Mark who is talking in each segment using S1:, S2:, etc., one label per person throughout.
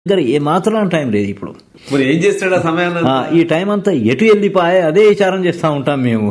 S1: దగ్గర ఏ మాత్రం టైం లేదు ఇప్పుడు
S2: మరి ఏం చేస్తాడు ఆ సమయాన్ని
S1: ఆ, ఈ టైం అంతా ఎటు వెళ్ళిపోయా అదే విచారం చేస్తా ఉంటాం మేము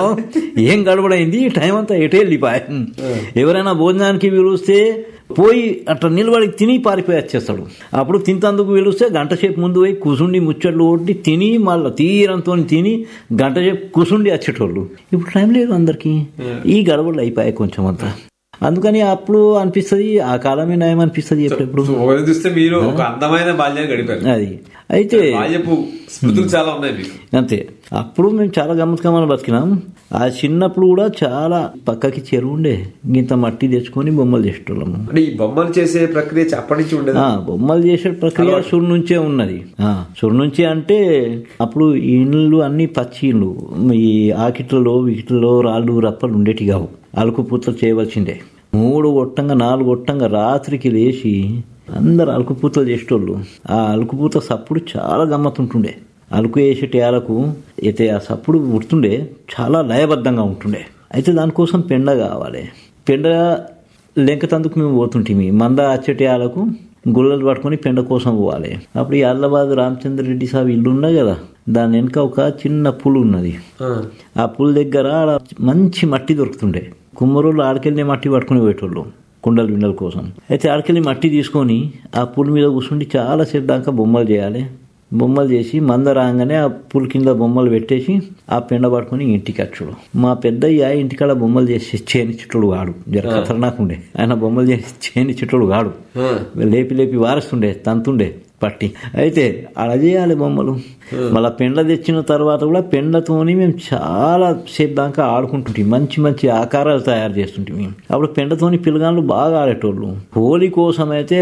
S1: ఏం గడబడైంది ఈ టైం అంతా ఎటు వెళ్ళిపోయా ఎవరైనా భోజనానికి పిలుస్తే పోయి అట్లా నిలబడి తిని పారిపోయి వచ్చేస్తాడు అప్పుడు తింతందుకు పిలుస్తే గంట సేపు ముందు పోయి కూసుండి ముచ్చట్లు కొట్టి తిని మళ్ళీ తీరంతో తిని గంట సేపు కూసుండి వచ్చేటోళ్ళు ఇప్పుడు టైం లేదు అందరికి ఈ గడబడులు అయిపోయాయి కొంచెం అంతా అందుకని అప్పుడు అనిపిస్తుంది ఆ కాలమే నయం అనిపిస్తుంది ఎప్పుడెప్పుడు
S2: ఒకరు చూస్తే మీరు ఒక అందమైన బాల్యాన్ని గడిపారు
S1: అది అయితే
S2: బాల్యపు స్మృతులు చాలా ఉన్నాయి మీకు
S1: అంతే అప్పుడు మేము చాలా గమ్మత్కమని బతికినాం ఆ చిన్నప్పుడు కూడా చాలా పక్కకి చెరువు ఉండే ఇంత మట్టి తెచ్చుకొని బొమ్మలు చేసేటోళ్ళము
S2: అంటే ఈ బొమ్మలు చేసే ప్రక్రియ అప్పటి నుంచి ఉండేది
S1: ఆ, బొమ్మలు చేసే ప్రక్రియ సురు నుంచే ఉన్నది ఆ, సురు నుంచి అంటే అప్పుడు ఈ ఇండ్లు అన్ని పచ్చి ఇండ్లు ఈ ఆకిట్లలో వికిట్లలో రాళ్ళు రప్పలు ఉండేటి కావు అలుకు పూతలు చేయవలసిందే మూడు గొట్టంగా నాలుగు గొట్టంగా రాత్రికి లేచి అందరు అలుకు పూతలు చేసేటోళ్ళు ఆ అలుకు పూత సప్పుడు చాలా గమ్మత్తుంటుండే అలుకు వేసేటి ఆలకు అయితే ఆ సప్పుడు గుర్తుండే చాలా లయబద్ధంగా ఉంటుండే అయితే దానికోసం పెండ కావాలి పెండ లెంకతందుకు మేము పోతుంటిమి మంద అచ్చటి ఆలకు గుల్లలు పట్టుకొని పెండ కోసం పోవాలి అప్పుడు ఈ అల్లబాద్ రామచంద్ర రెడ్డి సాబ్ ఇల్లు ఉన్నది కదా దాని వెనక ఒక చిన్న పులు ఉన్నది
S2: ఆ.
S1: ఆ పుల్ దగ్గర ఆడ మంచి మట్టి దొరుకుతుండే కుమ్మరోళ్ళు ఆడికెళ్ళి మట్టి పట్టుకుని పోయేటోళ్ళు కుండలు బిండల కోసం అయితే ఆడికెళ్ళి మట్టి తీసుకొని ఆ పుల్ మీద కూర్చుండి చాలా సేపు దాకా బొమ్మలు చేయాలి బొమ్మలు చేసి మంద రాగానే ఆ పుల్ కింద బొమ్మలు పెట్టేసి ఆ పెండ పట్టుకుని ఇంటికి వచ్చుడు మా పెద్దయ్య ఇంటికాడ బొమ్మలు చేసి చేనిచ్చేటోడు కాడు జర ఖతర్నాకుండే ఆయన బొమ్మలు చేసి చేనిచ్చేటోడు కాడు
S2: ఆ.
S1: లేపి లేపి వారుస్తుండే తంతుండే పట్టి అయితే అలా చేయాలి బొమ్మలు మళ్ళీ పెండ తెచ్చిన తర్వాత కూడా పెండతోని మేము చాలా సేపు దాకా ఆడుకుంటుంటాం మంచి మంచి ఆకారాలు తయారు చేస్తుంటాం అప్పుడు పెండతోని పిల్లగాళ్ళు బాగా ఆడేటోళ్ళు హోలీ కోసం అయితే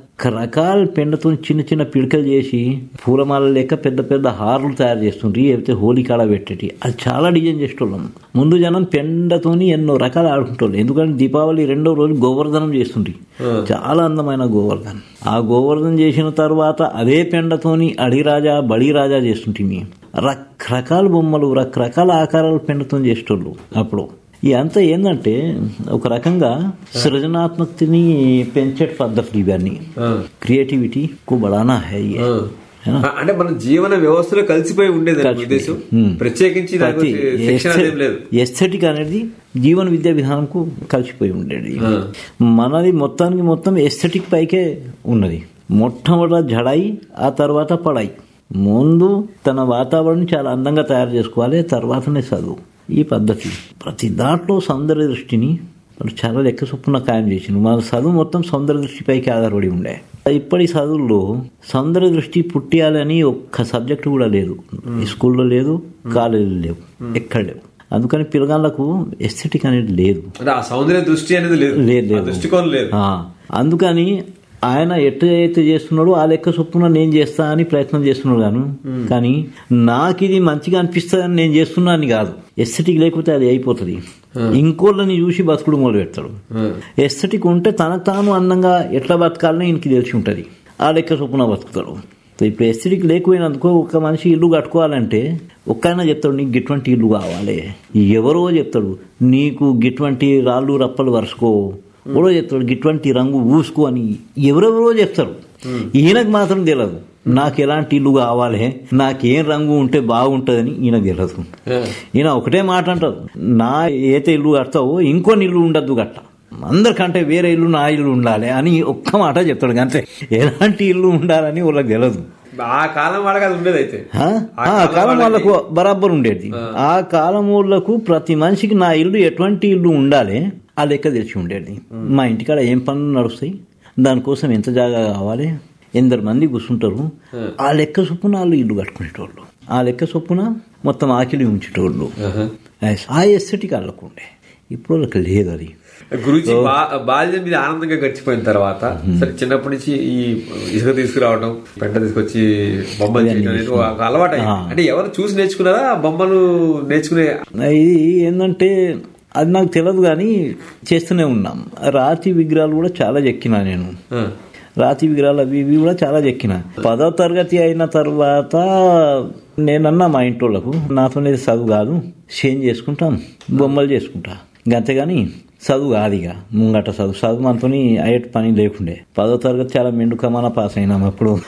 S1: రకరకాల పెండతో చిన్న చిన్న పిడకలు చేసి పూలమాల లెక్క పెద్ద పెద్ద హార్లు తయారు చేస్తుండ్రి అయితే హోలీ కాడ పెట్టేటి అది చాలా డిజైన్ చేసేటోళ్ళం ముందు జనం పెండతోని ఎన్నో రకాలు ఆడుకుంటోళ్ళు ఎందుకంటే దీపావళి రెండో రోజు గోవర్ధనం చేస్తుండ్రి చాలా అందమైన గోవర్ధన్ ఆ గోవర్ధన్ చేసిన తర్వాత అదే పెండతోని అడిరాజా బడిరాజా చేస్తుంటిమి రకరకాల బొమ్మలు రకరకాల ఆకారాలు పెండతో చేసేటోళ్ళు అప్పుడు ఈ అంతా ఏంటంటే ఒక రకంగా సృజనాత్మకతని పెంచే పద్ధతులు ఇవన్నీ
S2: ఆ.
S1: క్రియేటివిటీ కు బడానా హై ये.
S2: ఆ.
S1: है ना?
S2: అంటే మన జీవన వ్యవస్థలో కలిసిపోయి ఉండేది అని ఉద్దేశం
S1: ఉమ్.
S2: ప్రత్యేకించి దాని
S1: ప్రతి
S2: గురించి శిక్షణ అదేం లేదు
S1: ఎస్థెటిక్ అనేది జీవన విద్యా విధానంకు కలిసిపోయి ఉండేది
S2: ఆ.
S1: మనది మొత్తానికి మొత్తం ఎస్థెటిక్ పైకే ఉన్నది మొట్టమొదట జడాయి ఆ తర్వాత పడాయి ముందు తన వాతావరణం చాలా అందంగా తయారు చేసుకోవాలి తర్వాతనే చదువు ఈ పద్ధతి ప్రతి దాంట్లో సౌందర్య దృష్టిని వాళ్ళు చాలా లెక్క చొప్పున ఖాయం చేసిండు మన చదువు మొత్తం సౌందర్య దృష్టిపైకి ఆధారపడి ఉండే ఇప్పటి చదువుల్లో సౌందర్య దృష్టి పుట్టియాలని ఒక్క సబ్జెక్ట్ కూడా లేదు ఈ స్కూల్లో లేదు కాలేజీలో లేవు ఎక్కడ లేవు అందుకని పిల్లగాళ్ళకు ఎస్థెటిక్ అనేది లేదు
S2: అంటే ఆ సౌందర్య దృష్టి అనేది లేదు
S1: లేదు,
S2: ఆ
S1: లేదు.
S2: దృష్టికోణం లేదు
S1: ఆ, అందుకని ఆయన ఎట్లయితే చేస్తున్నాడో ఆ లెక్క చొప్పున నేను చేస్తా అని ప్రయత్నం చేస్తున్నాడు గాను కానీ నాకు ఇది మంచిగా అనిపిస్తుందని నేను చేస్తున్నా అని కాదు ఎస్థెటిక్ లేకపోతే అది అయిపోతుంది ఇంకోళ్ళని చూసి బతుకుడు మొదలు పెడతాడు
S2: ఆ.
S1: ఎస్థెటిక్ ఉంటే తనకు తాను అందంగా ఎట్లా బతకాలని ఈయనకి తెలిసి ఉంటుంది ఆ లెక్క చొప్పున బతుకుతాడు సో ఇప్పుడు ఎస్థెటిక్ లేకపోయినందుకు ఒక మనిషి ఇల్లు కట్టుకోవాలంటే ఒక్కైనా చెప్తాడు నీకు గిటువంటి ఇల్లు కావాలి ఎవరో చెప్తాడు నీకు గిటువంటి రాళ్ళు రప్పలు వరుసుకో ఎవరో చెప్తాడు గిటువంటి రంగు ఊసుకో అని ఎవరెవరో చెప్తారు ఈయనకు మాత్రం తెలియదు నాకు ఎలాంటి ఇల్లు కావాలి నాకేం రంగు ఉంటే బాగుంటుందని ఈయనకు తెలియదు
S2: ఆ.
S1: ఈయన ఒకటే మాట అంటారు నా ఏతే ఇల్లు కడతావో ఇంకొని ఇల్లు ఉండద్దు గట్ట అందరికంటే వేరే ఇల్లు నా ఇల్లు ఉండాలి అని ఒక్క మాట చెప్తాడు అంతే ఎలాంటి ఇల్లు ఉండాలని వాళ్ళకి తెలియదు
S2: ఆ కాలం వాళ్ళకి అది ఉండేది అయితే
S1: ఆ? ఆ కాలం వాళ్ళకు బరాబర్ ఉండేది ఆ కాలం వాళ్ళకు ప్రతి మనిషికి నా ఇల్లు ఎటువంటి ఇల్లు ఉండాలి ఆ లెక్క తెలిసి ఉండేది మా ఇంటికాడ ఏం పనులు నడుస్తాయి దానికోసం ఎంత జాగా కావాలి ఎందరు మంది కూర్చుంటారు ఆ లెక్క చొప్పున వాళ్ళు ఇల్లు కట్టుకునేటోళ్ళు ఆ లెక్క చొప్పున మొత్తం ఆకిలి ఉంచేటోళ్ళు
S2: ఆహా.
S1: ఆ ఎస్థెటిక్ వాళ్ళకు ఉండే ఇప్పుడు వాళ్ళకి లేదు అది
S2: గురుజీ బా- బాల్యం మీద ఆనందంగా గడిచిపోయిన తర్వాత సరే చిన్నప్పటి నుంచి ఈ ఇసుక తీసుకురావడం పెంట తీసుకొచ్చి బొమ్మలు చేయడం అనేది ఒక అలవాటు అయింది. అంటే ఎవరు చూసి నేర్చుకున్నారా ఆ బొమ్మలు నేర్చుకునే
S1: ఇది ఏంటంటే అది నాకు తెలియదు కానీ చేస్తూనే ఉన్నాం రాతి విగ్రహాలు కూడా చాలా చెక్కినా నేను
S2: ఆ.
S1: రాతి విగ్రహాలు అవి ఇవి కూడా చాలా చెక్కిన పదో తరగతి అయిన తర్వాత నేనన్నా మా ఇంటోళ్ళకు నాతో చదువు కాదు చేంజ్ చేసుకుంటాం బొమ్మలు చేసుకుంటా అంతేగాని చదువు కాదు ఇక ముంగట చదువు చదువు మనతోని అయ్యేటి పని లేకుండే పదో తరగతి చాలా మెండుకమాన పాస్ అయినాం అప్పుడు